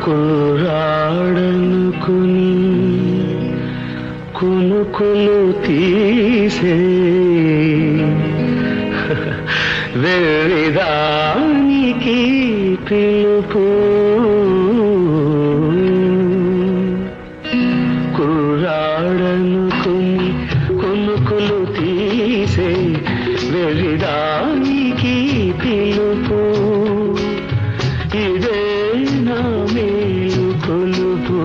కుర్రాడనుకుని కునుకులు తీసే వెళ్ళిదానికి పిలుపు కుర్రాడనుకుని కునుకులు తీసే వెళ్ళిదానికి పిలుపు ఇదే నా మేలు కొలుపు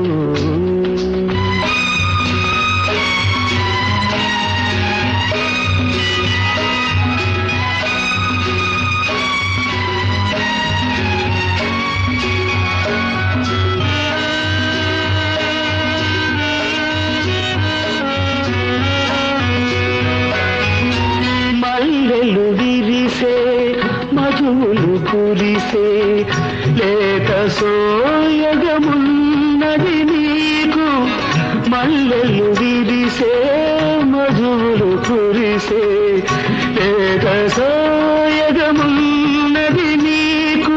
మల్లెలు విరిసే మధువులు కురిసే లేత సోయగమున్నది నీకు మల్లెలు విరిసే మధువులు కురిసే లేత సోయగమున్నది నీకు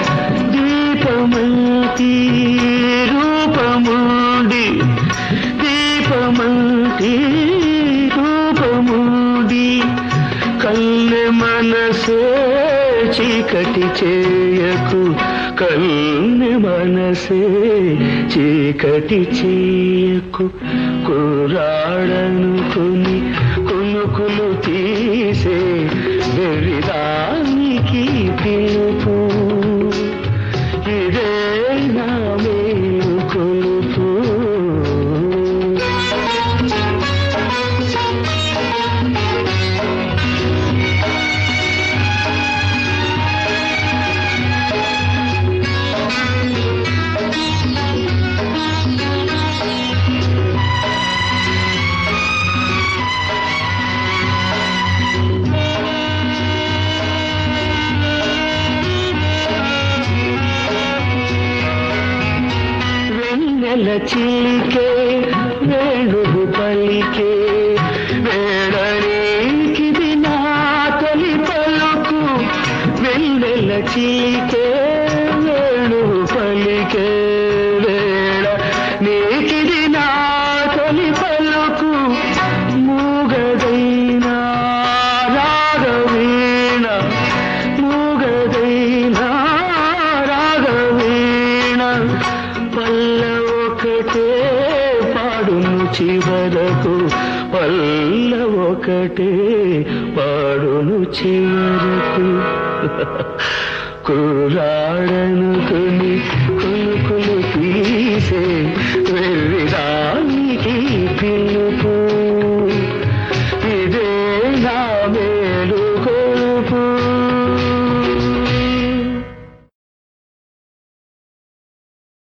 దీపమంతి రూపముండి దీపమంతి రూపముండి కల్లె మనసే చీకటి చేయకు కల్లె మనసే చీకటి చేయకు కురాడనుకుని కునుకులు తీసే వెరిదానికి పిలుపు ఇదే నా మేలు కొలుపు వెన్నెల చిలికే వేణువు పలికే వేడనేకిది నా తొలి పలుకు వెన్నెల చిలికే వేణువు పలికే వేడ నీకిది నా తొలి పలుకు మూగదైనా రాగవీణ మూగదైనా రాగవీణ పల్ల ఒకటే పాడును చివరకు పల్ల ఒకటే పాడును చివరకు కురాడనుకుని కులుకులు తీసే వెళ్ళ